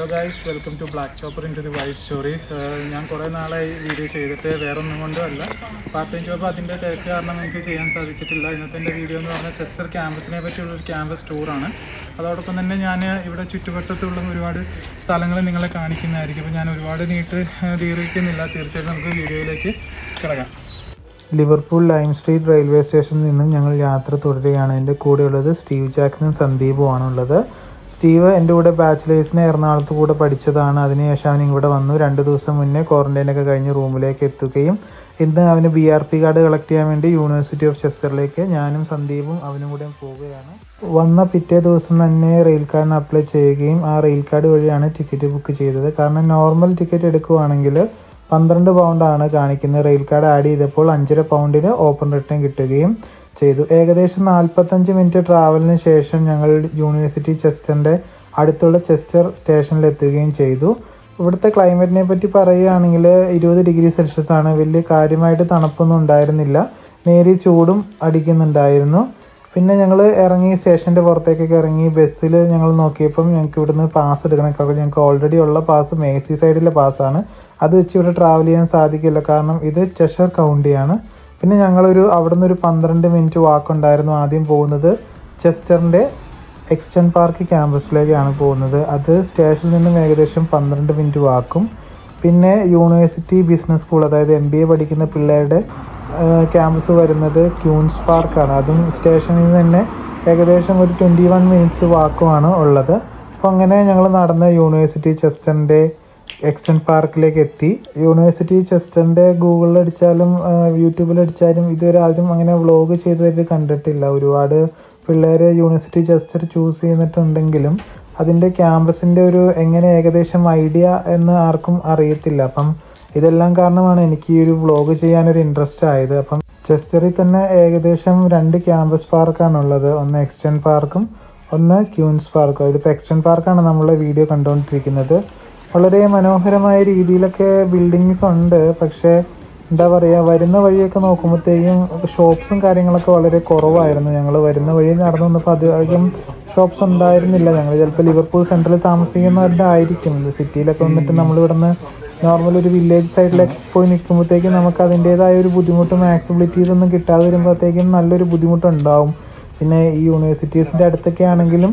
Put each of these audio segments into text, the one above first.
hello guys welcome to black chopper into the white stories ഞാൻ കുറേ നാളായി video ചെയ്തിട്ട് വേറെ ഒന്നും കൊണ്ടും അല്ല പാർട്ട് ടൈം ജോബ് അതിൻ്റെ തിരക്ക് കാരണം എനിക്ക് ചെയ്യാൻ സാധിച്ചിട്ടില്ല ഇന്നത്തെ എൻ്റെ വീഡിയോ എന്ന് പറഞ്ഞാൽ ചെസ്റ്റർ ക്യാമ്പസിനെ പറ്റിയുള്ള ഒരു ക്യാമ്പസ് ടൂറാണ് അതോടൊപ്പം തന്നെ ഞാൻ ഇവിടെ ചുറ്റുവട്ടത്തുള്ള ഒരുപാട് സ്ഥലങ്ങൾ നിങ്ങളെ കാണിക്കുന്നതായിരിക്കും അപ്പോൾ ഞാൻ ഒരുപാട് നീട്ട് ദീർഘിക്കുന്നില്ല തീർച്ചയായിട്ടും നമുക്ക് വീഡിയോയിലേക്ക് കിടക്കാം ലിവർപൂൾ ലൈം സ്ട്രീറ്റ് റെയിൽവേ സ്റ്റേഷനിൽ നിന്നും ഞങ്ങൾ യാത്ര തുടരുകയാണ് എൻ്റെ കൂടെയുള്ളത് സ്റ്റീവ് ജാക്സണും സന്ദീപും ആണുള്ളത് സ്റ്റീവ് എൻ്റെ കൂടെ ബാച്ചിലേഴ്സിന് എറണാകുളത്ത് കൂടെ പഠിച്ചതാണ് അതിനുശേഷം അവൻ ഇവിടെ വന്നു രണ്ട് ദിവസം മുന്നേ ക്വാറന്റൈനൊക്കെ കഴിഞ്ഞ് റൂമിലേക്ക് എത്തുകയും ഇന്ന് അവന് B R P card collect ചെയ്യാൻ വേണ്ടി യൂണിവേഴ്സിറ്റി ഓഫ് ചെസ്റ്ററിലേക്ക് ഞാനും സന്ദീപും അവനും കൂടെ പോവുകയാണ് വന്ന പിറ്റേ ദിവസം തന്നെ റെയിൽ കാർഡിന് അപ്ലൈ ചെയ്യുകയും ആ റെയിൽ കാർഡ് വഴിയാണ് ടിക്കറ്റ് ബുക്ക് ചെയ്തത് കാരണം നോർമൽ ടിക്കറ്റ് എടുക്കുവാണെങ്കിൽ പന്ത്രണ്ട് പൗണ്ടാണ് കാണിക്കുന്നത് റെയിൽ കാർഡ് ആഡ് ചെയ്തപ്പോൾ അഞ്ചര പൗണ്ടിന് ഓപ്പൺ റിട്ടേൺ കിട്ടുകയും ചെയ്തു ഏകദേശം നാൽപ്പത്തഞ്ച് മിനിറ്റ് ട്രാവലിന് ശേഷം ഞങ്ങൾ യൂണിവേഴ്സിറ്റി ചെസ്റ്ററിൻ്റെ അടുത്തുള്ള ചെസ്റ്റർ സ്റ്റേഷനിൽ എത്തുകയും ചെയ്തു ഇവിടുത്തെ ക്ലൈമറ്റിനെ പറ്റി പറയുകയാണെങ്കിൽ ഇരുപത് ഡിഗ്രി സെൽഷ്യസ് ആണ് വലിയ കാര്യമായിട്ട് തണുപ്പൊന്നും ഉണ്ടായിരുന്നില്ല നേരിയ ചൂടും അടിക്കുന്നുണ്ടായിരുന്നു പിന്നെ ഞങ്ങൾ ഇറങ്ങി സ്റ്റേഷൻ്റെ പുറത്തേക്കൊക്കെ ഇറങ്ങി ബസ്സിൽ ഞങ്ങൾ നോക്കിയപ്പം ഞങ്ങൾക്ക് ഇവിടുന്ന് പാസ് എടുക്കണം കാരണം ഞങ്ങൾക്ക് ഓൾറെഡി ഉള്ള പാസ് മേസി സൈഡിലെ പാസ്സാണ് അത് വെച്ച് ഇവിടെ ട്രാവൽ ചെയ്യാൻ സാധിക്കില്ല കാരണം ഇത് ചെഷർ കൗണ്ടിയാണ് പിന്നെ ഞങ്ങളൊരു അവിടെ നിന്ന് ഒരു പന്ത്രണ്ട് മിനിറ്റ് വാക്ക് ഉണ്ടായിരുന്നു ആദ്യം പോകുന്നത് ചെസ്റ്ററിൻ്റെ എക്സ്റ്റൻ പാർക്ക് ക്യാമ്പസിലേക്കാണ് പോകുന്നത് അത് സ്റ്റേഷനിൽ നിന്നും ഏകദേശം പന്ത്രണ്ട് മിനിറ്റ് വാക്കും പിന്നെ യൂണിവേഴ്സിറ്റി ബിസിനസ് സ്കൂൾ അതായത് എം ബി എ പഠിക്കുന്ന പിള്ളേരുടെ ക്യാമ്പസ് വരുന്നത് ക്യൂൻസ് പാർക്കാണ് അതും സ്റ്റേഷനിൽ നിന്ന് തന്നെ ഏകദേശം ഒരു ട്വൻറ്റി വൺ മിനിറ്റ്സ് വാക്കുമാണ് ഉള്ളത് അപ്പോൾ അങ്ങനെ ഞങ്ങൾ നടന്ന് യൂണിവേഴ്സിറ്റി ചെസ്റ്ററിൻ്റെ എക്സ്റ്റൻ പാർക്കിലേക്ക് എത്തി യൂണിവേഴ്സിറ്റി ചെസ്റ്ററിൻ്റെ ഗൂഗിളിൽ അടിച്ചാലും യൂട്യൂബിൽ അടിച്ചാലും ഇതുവരെ ആരും അങ്ങനെ വ്ളോഗ് ചെയ്തതായിട്ട് കണ്ടിട്ടില്ല ഒരുപാട് പിള്ളേർ യൂണിവേഴ്സിറ്റി ചെസ്റ്റർ ചൂസ് ചെയ്തിട്ടുണ്ടെങ്കിലും അതിൻ്റെ ക്യാമ്പസിൻ്റെ ഒരു എങ്ങനെ ഏകദേശം ഐഡിയ എന്ന് ആർക്കും അറിയത്തില്ല അപ്പം ഇതെല്ലാം കാരണമാണ് എനിക്ക് ഈ ഒരു വ്ളോഗ് ചെയ്യാനൊരു ഇൻട്രസ്റ്റ് ആയത് അപ്പം ചെസ്റ്ററിൽ തന്നെ ഏകദേശം രണ്ട് ക്യാമ്പസ് പാർക്കാണുള്ളത് ഒന്ന് എക്സ്റ്റൻ പാർക്കും ഒന്ന് ക്യൂൻസ് പാർക്കും ഇതിപ്പോൾ എക്സ്റ്റൻ പാർക്കാണ് നമ്മളെ വീഡിയോ കണ്ടുകൊണ്ടിരിക്കുന്നത് വളരെ മനോഹരമായ രീതിയിലൊക്കെ ബിൽഡിങ്സ് ഉണ്ട് പക്ഷേ എന്താ പറയുക വരുന്ന വഴിയൊക്കെ നോക്കുമ്പോഴത്തേക്കും ഷോപ്സും കാര്യങ്ങളൊക്കെ വളരെ കുറവായിരുന്നു ഞങ്ങൾ വരുന്ന വഴി നടന്നു വന്നപ്പോൾ അധികം ഷോപ്സ് ഉണ്ടായിരുന്നില്ല ഞങ്ങൾ ചിലപ്പോൾ ലിവർപൂൾ സെൻട്രലിൽ താമസിക്കുന്നവരുടെ ആയിരിക്കും സിറ്റിയിലൊക്കെ വന്നിട്ട് നമ്മൾ ഇവിടുന്ന് നോർമൽ ഒരു വില്ലേജ് സൈഡിലൊക്കെ പോയി നിൽക്കുമ്പോഴത്തേക്കും നമുക്ക് അതിൻ്റെതായ ഒരു ബുദ്ധിമുട്ടും ആക്സിബിലിറ്റീസ് ഒന്നും കിട്ടാതെ വരുമ്പോഴത്തേക്കും നല്ലൊരു ബുദ്ധിമുട്ടുണ്ടാവും പിന്നെ ഈ യൂണിവേഴ്സിറ്റീസിൻ്റെ അടുത്തൊക്കെ ആണെങ്കിലും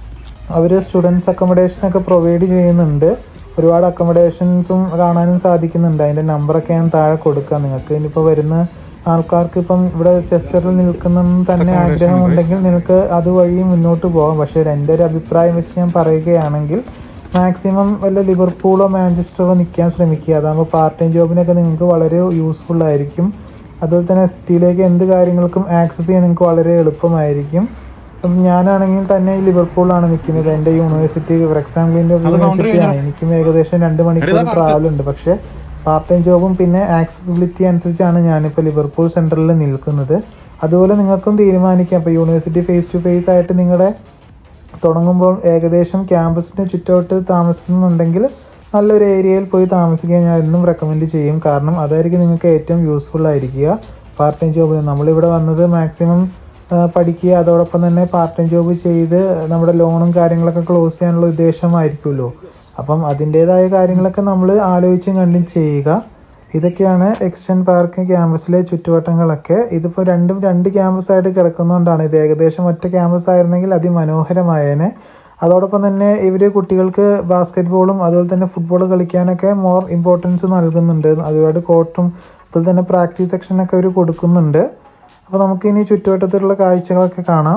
അവർ സ്റ്റുഡൻസ് അക്കോമഡേഷനൊക്കെ പ്രൊവൈഡ് ചെയ്യുന്നുണ്ട് ഒരുപാട് അക്കോമഡേഷൻസും കാണാനും സാധിക്കുന്നുണ്ട് അതിൻ്റെ നമ്പറൊക്കെ ഞാൻ താഴെ കൊടുക്കാം നിങ്ങൾക്ക് ഇനിയിപ്പോൾ വരുന്ന ആൾക്കാർക്ക് ഇപ്പം ഇവിടെ ചെസ്റ്ററിൽ നിൽക്കുന്നെന്ന് തന്നെ ആഗ്രഹമുണ്ടെങ്കിൽ നിങ്ങൾക്ക് അതുവഴി മുന്നോട്ട് പോകാം പക്ഷേ എൻ്റെ ഒരു അഭിപ്രായം വെച്ച് ഞാൻ പറയുകയാണെങ്കിൽ മാക്സിമം വല്ല ലിവർപൂളോ മാഞ്ചസ്റ്ററോ നിൽക്കാൻ ശ്രമിക്കുക അതാകുമ്പോൾ പാർട്ട് ടൈം ജോബിനൊക്കെ നിങ്ങൾക്ക് വളരെ യൂസ്ഫുൾ ആയിരിക്കും അതുപോലെ തന്നെ സിറ്റിയിലേക്ക് എന്ത് കാര്യങ്ങൾക്കും ആക്സസ് ചെയ്യാൻ നിങ്ങൾക്ക് വളരെ എളുപ്പമായിരിക്കും അപ്പം ഞാനാണെങ്കിൽ തന്നെ ലിവർപൂളാണ് നിൽക്കുന്നത് എൻ്റെ യൂണിവേഴ്സിറ്റി ഫോർ എക്സാമ്പിളിൻ്റെ യൂണിവേഴ്സിറ്റിയാണ് എനിക്കും ഏകദേശം രണ്ട് മണിക്കൂർ ട്രാവൽ ഉണ്ട് പക്ഷേ പാർട്ട് ടൈം ജോബും പിന്നെ ആക്സസിബിലിറ്റി അനുസരിച്ചാണ് ഞാനിപ്പോൾ ലിവർപൂൾ സെൻറ്ററിൽ നിൽക്കുന്നത് അതുപോലെ നിങ്ങൾക്കും തീരുമാനിക്കാം ഇപ്പോൾ യൂണിവേഴ്സിറ്റി ഫേസ് ടു ഫേസ് ആയിട്ട് നിങ്ങളുടെ തുടങ്ങുമ്പോൾ ഏകദേശം ക്യാമ്പസിന് ചുറ്റോട്ട് താമസിക്കുന്നുണ്ടെങ്കിൽ നല്ലൊരു ഏരിയയിൽ പോയി താമസിക്കാൻ ഞാൻ എന്നും റെക്കമെൻഡ് ചെയ്യും കാരണം അതായിരിക്കും നിങ്ങൾക്ക് ഏറ്റവും യൂസ്ഫുൾ ആയിരിക്കുക പാർട്ട് ടൈം ജോബ് നമ്മളിവിടെ വന്നത് മാക്സിമം പഠിക്കുക അതോടൊപ്പം തന്നെ പാർട്ട് ടൈം ജോബ് ചെയ്ത് നമ്മുടെ ലോണും കാര്യങ്ങളൊക്കെ ക്ലോസ് ചെയ്യാനുള്ള ഉദ്ദേശമായിരിക്കുമല്ലോ അപ്പം അതിൻ്റേതായ കാര്യങ്ങളൊക്കെ നമ്മൾ ആലോചിച്ചും കണ്ടും ചെയ്യുക ഇതൊക്കെയാണ് എക്സ്റ്റൻ പാർക്ക് ക്യാമ്പസിലെ ചുറ്റുവട്ടങ്ങളൊക്കെ ഇതിപ്പോൾ രണ്ടും രണ്ട് ക്യാമ്പസ് ആയിട്ട് കിടക്കുന്നതുകൊണ്ടാണ് ഇത് ഏകദേശം ഒറ്റ ക്യാമ്പസ് ആയിരുന്നെങ്കിൽ അതിമനോഹരമായേനെ അതോടൊപ്പം തന്നെ ഇവർ കുട്ടികൾക്ക് ബാസ്കറ്റ് ബോളും അതുപോലെ തന്നെ ഫുട്ബോൾ കളിക്കാനൊക്കെ മോർ ഇമ്പോർട്ടൻസ് നൽകുന്നുണ്ട് ഒരുപാട് കോർട്ടും അതുപോലെ തന്നെ പ്രാക്ടീസ് സെക്ഷനൊക്കെ അവർ കൊടുക്കുന്നുണ്ട് അപ്പോൾ നമുക്കിനി ചുറ്റുവട്ടത്തിലുള്ള കാഴ്ചകളൊക്കെ കാണാം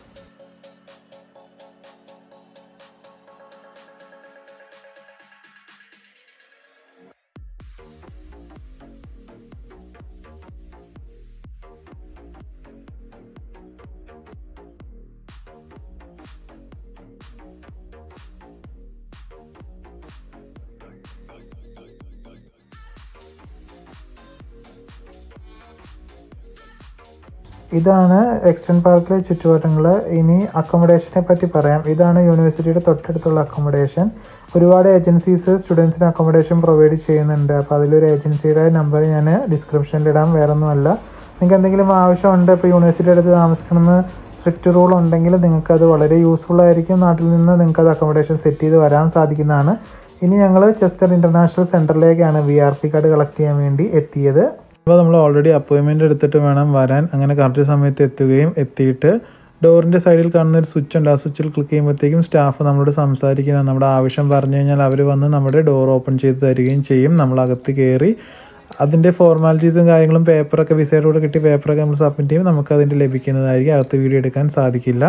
ഇതാണ് എക്സ്റ്റൻ പാർക്കിലെ ചുറ്റുവട്ടങ്ങൾ ഇനി അക്കോമഡേഷനെ പറ്റി പറയാം ഇതാണ് യൂണിവേഴ്സിറ്റിയുടെ തൊട്ടടുത്തുള്ള അക്കോമഡേഷൻ ഒരുപാട് ഏജൻസീസ് സ്റ്റുഡൻസിന് അക്കോമഡേഷൻ പ്രൊവൈഡ് ചെയ്യുന്നുണ്ട് അപ്പോൾ അതിലൊരു ഏജൻസിയുടെ നമ്പർ ഞാൻ ഡിസ്ക്രിപ്ഷനിൽ ഇടാം വേറെ ഒന്നുമല്ല നിങ്ങൾക്ക് എന്തെങ്കിലും ആവശ്യമുണ്ട് ഇപ്പോൾ യൂണിവേഴ്സിറ്റി അടുത്ത് താമസിക്കണമെന്ന് സ്ട്രിക്റ്റ് റൂൾ ഉണ്ടെങ്കിൽ നിങ്ങൾക്ക് അത് വളരെ യൂസ്ഫുൾ ആയിരിക്കും നാട്ടിൽ നിന്ന് നിങ്ങൾക്ക് അത് അക്കോമഡേഷൻ സെറ്റ് ചെയ്ത് വരാൻ സാധിക്കുന്നതാണ് ഇനി ഞങ്ങൾ ചെസ്റ്റർ ഇൻ്റർനാഷണൽ സെൻറ്ററിലേക്കാണ് V R P card collect ചെയ്യാൻ വേണ്ടി എത്തിയത് അപ്പോൾ നമ്മൾ ഓൾറെഡി അപ്പോയിൻമെൻ്റ് എടുത്തിട്ട് വേണം വരാൻ അങ്ങനെ കറക്റ്റ് സമയത്ത് എത്തുകയും എത്തിയിട്ട് ഡോറിൻ്റെ സൈഡിൽ കാണുന്ന ഒരു സ്വിച്ച് ഉണ്ട് ആ സ്വിച്ചിൽ ക്ലിക്ക് ചെയ്യുമ്പോഴത്തേക്കും സ്റ്റാഫ് നമ്മളോട് സംസാരിക്കുന്ന നമ്മുടെ ആവശ്യം പറഞ്ഞു കഴിഞ്ഞാൽ അവർ വന്ന് നമ്മുടെ ഡോർ ഓപ്പൺ ചെയ്ത് തരികയും ചെയ്യും നമ്മൾ അകത്ത് കയറി അതിൻ്റെ ഫോർമാലിറ്റീസും കാര്യങ്ങളും പേപ്പറൊക്കെ വിസയുടെ കൂടെ കിട്ടിയ പേപ്പറൊക്കെ നമ്മൾ സബ്മിറ്റ് ചെയ്യും നമുക്ക് അതിൻ്റെ ലഭിക്കുന്നതായിരിക്കും അകത്ത് വീഡിയോ എടുക്കാൻ സാധിക്കില്ല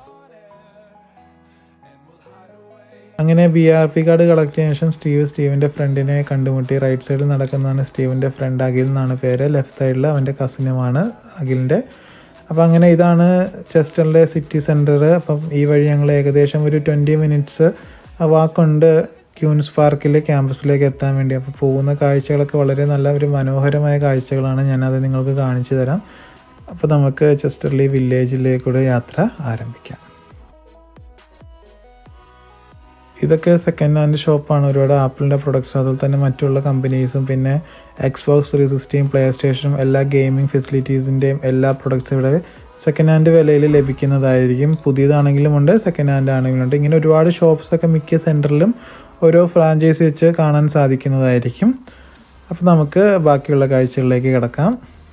അങ്ങനെ B R P card collect ചെയ്ത ശേഷം സ്റ്റീവ് സ്റ്റീവിൻ്റെ ഫ്രണ്ടിനെ കണ്ടുമുട്ടി റൈറ്റ് സൈഡിൽ നടക്കുന്നതാണ് സ്റ്റീവിൻ്റെ ഫ്രണ്ട് അഖിൽ എന്നാണ് പേര് ലെഫ്റ്റ് സൈഡിൽ അവൻ്റെ കസിനുമാണ് അഖിലിൻ്റെ അപ്പോൾ അങ്ങനെ ഇതാണ് ചെസ്റ്ററിലെ സിറ്റി സെൻറ്റർ അപ്പം ഈ വഴി ഞങ്ങൾ ഏകദേശം ഒരു ട്വൻറ്റി മിനിറ്റ്സ് വാക്കുണ്ട് ക്യൂൻസ് പാർക്കിലെ ക്യാമ്പസിലേക്ക് എത്താൻ വേണ്ടി അപ്പോൾ പോകുന്ന കാഴ്ചകളൊക്കെ വളരെ നല്ല ഒരു മനോഹരമായ കാഴ്ചകളാണ് ഞാനത് നിങ്ങൾക്ക് കാണിച്ചു തരാം അപ്പോൾ നമുക്ക് ചെസ്റ്റർലി വില്ലേജിലേക്കൂടെ യാത്ര ആരംഭിക്കാം ഇതൊക്കെ സെക്കൻഡ് ഹാൻഡ് ഷോപ്പാണ് ഒരുപാട് ആപ്പിളിൻ്റെ പ്രൊഡക്ട്സ് അതുപോലെ തന്നെ മറ്റുള്ള കമ്പനീസും പിന്നെ എക്സ്ബോക്സ് ത്രീ സിക്സ്റ്റിയും പ്ലേ സ്റ്റേഷനും എല്ലാ ഗെയിമിംഗ് ഫെസിലിറ്റീസിൻ്റെയും എല്ലാ പ്രൊഡക്ട്സും ഇവിടെ സെക്കൻഡ് ഹാൻഡ് വിലയിൽ ലഭിക്കുന്നതായിരിക്കും പുതിയതാണെങ്കിലും ഉണ്ട് സെക്കൻഡ് ഹാൻഡ് ആണെങ്കിലും ഉണ്ട് ഇങ്ങനെ ഒരുപാട് ഷോപ്സ് ഒക്കെ മിക്ക സെൻറ്ററിലും ഓരോ ഫ്രാഞ്ചൈസി വെച്ച് കാണാൻ സാധിക്കുന്നതായിരിക്കും അപ്പോൾ നമുക്ക് ബാക്കിയുള്ള കാഴ്ചകളിലേക്ക് കിടക്കാം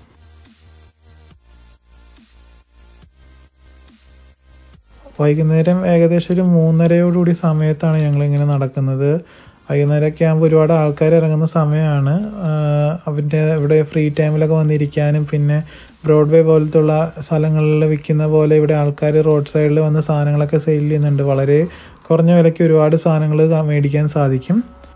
വൈകുന്നേരം ഏകദേശം ഒരു മൂന്നരയോടുകൂടി സമയത്താണ് ഞങ്ങൾ ഇങ്ങനെ നടക്കുന്നത് വൈകുന്നേരമൊക്കെ ആകുമ്പോൾ ഒരുപാട് ആൾക്കാർ ഇറങ്ങുന്ന സമയമാണ് അവൻ്റെ ഇവിടെ ഫ്രീ ടൈമിലൊക്കെ വന്നിരിക്കാനും പിന്നെ ബ്രോഡ്വേ പോലത്തുള്ള സ്ഥലങ്ങളിൽ വിൽക്കുന്ന പോലെ ഇവിടെ ആൾക്കാർ റോഡ് സൈഡിൽ വന്ന് സാധനങ്ങളൊക്കെ സെയിൽ ചെയ്യുന്നുണ്ട് വളരെ കുറഞ്ഞ വിലയ്ക്ക് ഒരുപാട് സാധനങ്ങൾ മേടിക്കാൻ സാധിക്കും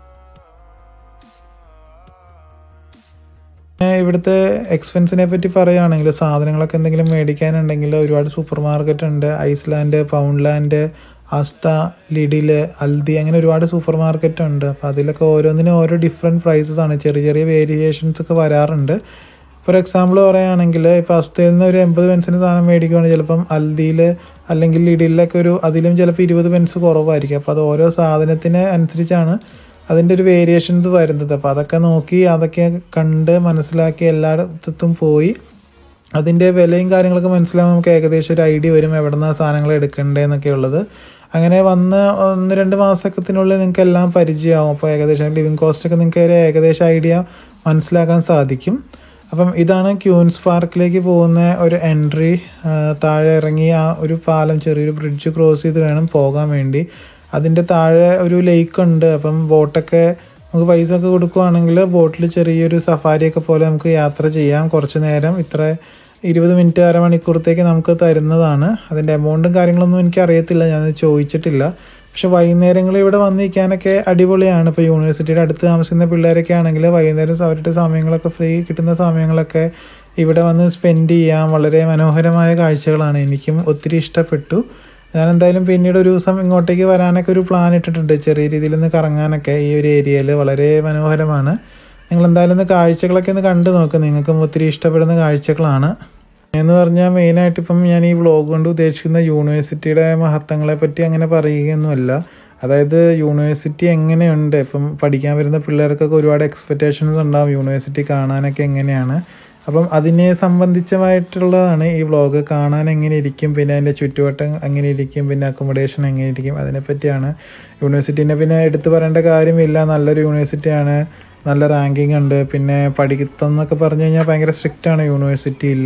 ഇവിടുത്തെ എക്സ്പെൻസിനെ പറ്റി പറയുകയാണെങ്കിൽ സാധനങ്ങളൊക്കെ എന്തെങ്കിലും മേടിക്കാനുണ്ടെങ്കിൽ ഒരുപാട് സൂപ്പർ മാർക്കറ്റ് ഉണ്ട് Iceland Poundland Asda Lidl Aldi അങ്ങനെ ഒരുപാട് സൂപ്പർ മാർക്കറ്റ് ഉണ്ട് അപ്പോൾ അതിലൊക്കെ ഓരോന്നിനും ഓരോ ഡിഫറെൻറ്റ് പ്രൈസസ് ആണ് ചെറിയ ചെറിയ വേരിയേഷൻസ് ഒക്കെ വരാറുണ്ട് ഫോർ എക്സാമ്പിൾ പറയുകയാണെങ്കിൽ ഇപ്പോൾ അസ്തയിൽ നിന്ന് ഒരു എൺപത് പെൻസിന് സാധനം മേടിക്കുകയാണെങ്കിൽ ചിലപ്പം അൽദിയിൽ അല്ലെങ്കിൽ ലിഡിലൊക്കെ ഒരു അതിലും ചിലപ്പോൾ ഇരുപത് പെൻസ് കുറവായിരിക്കും അപ്പോൾ അത് ഓരോ സാധനത്തിന് അനുസരിച്ചാണ് അതിൻ്റെ ഒരു വേരിയേഷൻസ് വരുന്നത് അപ്പോൾ അതൊക്കെ നോക്കി അതൊക്കെ കണ്ട് മനസ്സിലാക്കി എല്ലായിടത്തും പോയി അതിൻ്റെ വിലയും കാര്യങ്ങളൊക്കെ മനസ്സിലാകുമ്പോൾ നമുക്ക് ഏകദേശം ഒരു ഐഡിയ വരും എവിടെ നിന്നാണ് സാധനങ്ങൾ എടുക്കേണ്ടതെന്നൊക്കെ ഉള്ളത് അങ്ങനെ വന്ന് ഒന്ന് രണ്ട് മാസത്തിനുള്ളിൽ നിങ്ങൾക്ക് എല്ലാം പരിചയമാവും അപ്പോൾ ഏകദേശം ലിവിങ് കോസ്റ്റ് ഒക്കെ നിങ്ങൾക്ക് ഒരു ഏകദേശം ഐഡിയ മനസ്സിലാക്കാൻ സാധിക്കും അപ്പം ഇതാണ് ക്യൂൻസ് പാർക്കിലേക്ക് പോകുന്ന ഒരു എൻട്രി താഴെ ഇറങ്ങി ആ ഒരു പാലം ചെറിയൊരു ബ്രിഡ്ജ് ക്രോസ് ചെയ്ത് വേണം പോകാൻ വേണ്ടി അതിൻ്റെ താഴെ ഒരു ലേക്ക് ഉണ്ട് അപ്പം ബോട്ടൊക്കെ നമുക്ക് പൈസ ഒക്കെ കൊടുക്കുവാണെങ്കിൽ ബോട്ടിൽ ചെറിയൊരു സഫാരിയൊക്കെ പോലെ നമുക്ക് യാത്ര ചെയ്യാം കുറച്ച് നേരം ഇത്ര ഇരുപത് മിനിറ്റ് അരമണിക്കൂറത്തേക്ക് നമുക്ക് തരുന്നതാണ് അതിൻ്റെ എമൗണ്ടും കാര്യങ്ങളൊന്നും എനിക്ക് അറിയത്തില്ല ഞാൻ ചോദിച്ചിട്ടില്ല പക്ഷെ വൈകുന്നേരങ്ങളിൽ ഇവിടെ വന്നിരിക്കാനൊക്കെ അടിപൊളിയാണ് ഇപ്പോൾ യൂണിവേഴ്സിറ്റിയുടെ അടുത്ത് താമസിക്കുന്ന പിള്ളേരൊക്കെ ആണെങ്കിൽ വൈകുന്നേരം അവരുടെ സമയങ്ങളൊക്കെ ഫ്രീ കിട്ടുന്ന സമയങ്ങളൊക്കെ ഇവിടെ വന്ന് സ്പെൻഡ് ചെയ്യാം വളരെ മനോഹരമായ കാഴ്ചകളാണ് എനിക്കും ഒത്തിരി ഇഷ്ടപ്പെട്ടു ഞാൻ എന്തായാലും പിന്നീട് ഒരു ദിവസം ഇങ്ങോട്ടേക്ക് വരാനൊക്കെ ഒരു പ്ലാൻ ഇട്ടിട്ടുണ്ട് ചെറിയ രീതിയിൽ ഒന്ന് കറങ്ങാനൊക്കെ ഈ ഒരു ഏരിയയിൽ വളരെ മനോഹരമാണ് നിങ്ങൾ എന്തായാലും ഒന്ന് കാഴ്ചകളൊക്കെ ഒന്ന് കണ്ടു നോക്കുക നിങ്ങൾക്കും ഒത്തിരി ഇഷ്ടപ്പെടുന്ന കാഴ്ചകളാണ് എന്ന് പറഞ്ഞാൽ മെയിനായിട്ട് ഇപ്പം ഞാൻ ഈ വ്ളോഗ് കൊണ്ട് ഉദ്ദേശിക്കുന്ന യൂണിവേഴ്സിറ്റിയുടെ മഹത്വങ്ങളെ പറ്റി അങ്ങനെ പറയുകയൊന്നുമല്ല അതായത് യൂണിവേഴ്സിറ്റി എങ്ങനെയുണ്ട് ഇപ്പം പഠിക്കാൻ വരുന്ന പിള്ളേർക്കൊക്കെ ഒരുപാട് എക്സ്പെക്റ്റേഷൻസ് ഉണ്ടാവും യൂണിവേഴ്സിറ്റി കാണാനൊക്കെ എങ്ങനെയാണ് അപ്പം അതിനെ സംബന്ധിച്ചമായിട്ടുള്ളതാണ് ഈ വ്ളോഗ് കാണാൻ എങ്ങനെ ഇരിക്കും പിന്നെ അതിൻ്റെ ചുറ്റുവട്ടം എങ്ങനെ ഇരിക്കും പിന്നെ അക്കോമഡേഷൻ എങ്ങനെ ഇരിക്കും അതിനെപ്പറ്റിയാണ് യൂണിവേഴ്സിറ്റീനെ പിന്നെ എടുത്തു പറയേണ്ട കാര്യമില്ല നല്ലൊരു യൂണിവേഴ്സിറ്റിയാണ് നല്ല റാങ്കിങ് ഉണ്ട് പിന്നെ പഠിത്തം എന്നൊക്കെ പറഞ്ഞു കഴിഞ്ഞാൽ ഭയങ്കര സ്ട്രിക്റ്റ് ആണ് യൂണിവേഴ്സിറ്റിയിൽ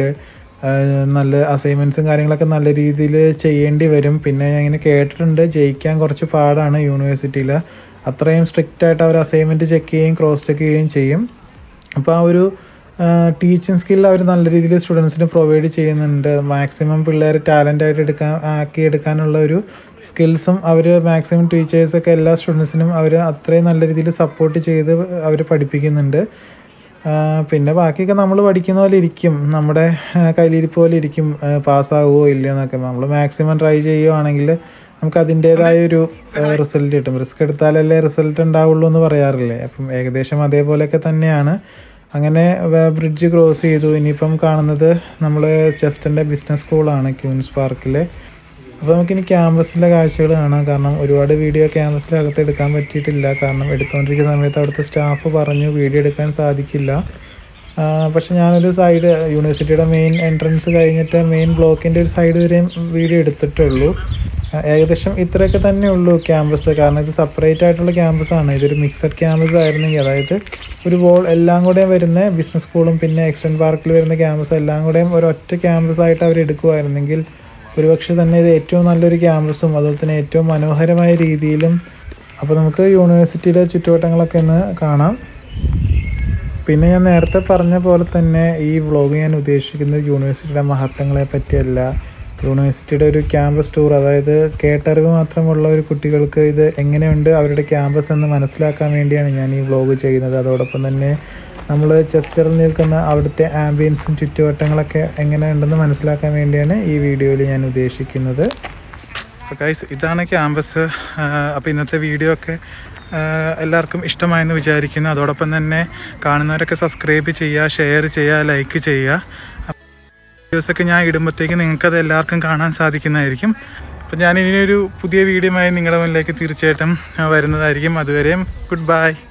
നല്ല അസൈൻമെൻറ്റ്സും കാര്യങ്ങളൊക്കെ നല്ല രീതിയിൽ ചെയ്യേണ്ടി വരും പിന്നെ ഞാൻ ഇങ്ങനെ കേട്ടിട്ടുണ്ട് ജയിക്കാൻ കുറച്ച് പാടാണ് യൂണിവേഴ്സിറ്റിയിൽ അത്രയും സ്ട്രിക്റ്റ് ആയിട്ട് അവർ അസൈൻമെൻറ്റ് ചെക്ക് ചെയ്യുകയും ക്രോസ് ചെക്ക് ചെയ്യുകയും ചെയ്യും അപ്പോൾ ആ ഒരു ടീച്ചിങ് സ്കിൽ അവർ നല്ല രീതിയിൽ സ്റ്റുഡൻസിന് പ്രൊവൈഡ് ചെയ്യുന്നുണ്ട് മാക്സിമം പിള്ളേർ ടാലൻ്റ് ആയിട്ട് എടുക്കാൻ ആക്കി എടുക്കാനുള്ള ഒരു സ്കിൽസും അവർ മാക്സിമം ടീച്ചേഴ്സൊക്കെ എല്ലാ സ്റ്റുഡൻസിനും അവർ അത്രയും നല്ല രീതിയിൽ സപ്പോർട്ട് ചെയ്ത് അവർ പഠിപ്പിക്കുന്നുണ്ട് പിന്നെ ബാക്കിയൊക്കെ നമ്മൾ പഠിക്കുന്ന പോലെ ഇരിക്കും നമ്മുടെ കയ്യിലിരിപ്പ് പോലെ ഇരിക്കും പാസ്സാകുമോ ഇല്ലയോ എന്നൊക്കെ നമ്മൾ മാക്സിമം ട്രൈ ചെയ്യുവാണെങ്കിൽ നമുക്ക് അതിൻ്റേതായ ഒരു റിസൾട്ട് കിട്ടും റിസ്ക് എടുത്താലല്ലേ റിസൾട്ട് ഉണ്ടാവുള്ളൂ എന്ന് പറയാറില്ലേ അപ്പം ഏകദേശം അതേപോലെയൊക്കെ തന്നെയാണ് അങ്ങനെ ബ്രിഡ്ജ് ക്രോസ് ചെയ്തു ഇനിയിപ്പം കാണുന്നത് നമ്മൾ ചെസ്റ്റൻ്റെ ബിസിനസ് സ്കൂളാണ് ക്യൂൻസ് പാർക്കിലെ അപ്പോൾ നമുക്കിനി ക്യാമ്പസിൻ്റെ കാഴ്ചകൾ കാണാം കാരണം ഒരുപാട് വീഡിയോ ക്യാമ്പസിനകത്ത് എടുക്കാൻ പറ്റിയിട്ടില്ല കാരണം എടുത്തുകൊണ്ടിരിക്കുന്ന സമയത്ത് അവിടുത്തെ സ്റ്റാഫ് പറഞ്ഞു വീഡിയോ എടുക്കാൻ സാധിക്കില്ല ആ, പക്ഷെ ഞാനൊരു സൈഡ് യൂണിവേഴ്സിറ്റിയുടെ മെയിൻ എൻട്രൻസ് കഴിഞ്ഞിട്ട് മെയിൻ ബ്ലോക്കിൻ്റെ ഒരു സൈഡ് വരെയും വീഡിയോ എടുത്തിട്ടേ ഉള്ളൂ ആ, ഏകദേശം ഇത്രയൊക്കെ തന്നെ ഉള്ളൂ ക്യാമ്പസ് കാരണം ഇത് സെപ്പറേറ്റ് ആയിട്ടുള്ള ക്യാമ്പസാണ് ഇതൊരു മിക്സഡ് ക്യാമ്പസ് ആയിരുന്നെങ്കിൽ അതായത് ഒരു വോൾ എല്ലാം കൂടെ വരുന്ന ബിസിനസ് സ്കൂളും പിന്നെ എക്സ്റ്റൻ പാർക്കിൽ വരുന്ന ക്യാമ്പസ് എല്ലാം കൂടെയും ഒരൊറ്റ ക്യാമ്പസ് ആയിട്ട് അവർ എടുക്കുമായിരുന്നെങ്കിൽ ഒരുപക്ഷെ തന്നെ ഇത് ഏറ്റവും നല്ലൊരു ക്യാമ്പസും അതുപോലെ തന്നെ ഏറ്റവും മനോഹരമായ രീതിയിലും അപ്പോൾ നമുക്ക് യൂണിവേഴ്സിറ്റിയിലെ ചുറ്റുവട്ടങ്ങളൊക്കെ ഒന്ന് കാണാം പിന്നെ ഞാൻ നേരത്തെ പറഞ്ഞ പോലെ തന്നെ ഈ വ്ളോഗ് ഞാൻ ഉദ്ദേശിക്കുന്നത് യൂണിവേഴ്സിറ്റിയുടെ മഹത്വങ്ങളെ പറ്റിയല്ല യൂണിവേഴ്സിറ്റിയുടെ ഒരു ക്യാമ്പസ് ടൂർ അതായത് കേട്ടറിവ് മാത്രമുള്ള ഒരു കുട്ടികൾക്ക് ഇത് എങ്ങനെയുണ്ട് അവരുടെ ക്യാമ്പസ് എന്ന് മനസ്സിലാക്കാൻ വേണ്ടിയാണ് ഞാൻ ഈ വ്ളോഗ് ചെയ്യുന്നത് അതോടൊപ്പം തന്നെ നമ്മൾ ചെസ്റ്ററിൽ നിൽക്കുന്ന അവിടുത്തെ ആംബിയൻസും ചുറ്റുവട്ടങ്ങളൊക്കെ എങ്ങനെയുണ്ടെന്ന് മനസ്സിലാക്കാൻ വേണ്ടിയാണ് ഈ വീഡിയോയിൽ ഞാൻ ഉദ്ദേശിക്കുന്നത് അപ്പോൾ ഗൈസ് ഇതാണ് ക്യാമ്പസ് അപ്പോൾ ഇന്നത്തെ വീഡിയോ ഒക്കെ ആഹ് എല്ലാവർക്കും ഇഷ്ടമായെന്ന് വിചാരിക്കുന്നു അതോടൊപ്പം തന്നെ കാണുന്നവരൊക്കെ സബ്സ്ക്രൈബ് ചെയ്യുക ഷെയർ ചെയ്യുക ലൈക്ക് ചെയ്യുക വീഡിയോസൊക്കെ ഞാൻ ഇടുമ്പോഴത്തേക്ക് നിങ്ങൾക്കത് എല്ലാവർക്കും കാണാൻ സാധിക്കുന്നതായിരിക്കും അപ്പം ഞാൻ ഇനിയൊരു പുതിയ വീഡിയോയുമായി നിങ്ങളുടെ മുന്നിലേക്ക് തീർച്ചയായിട്ടും ആഹ് വരുന്നതായിരിക്കും അതുവരെയും ഗുഡ് ബൈ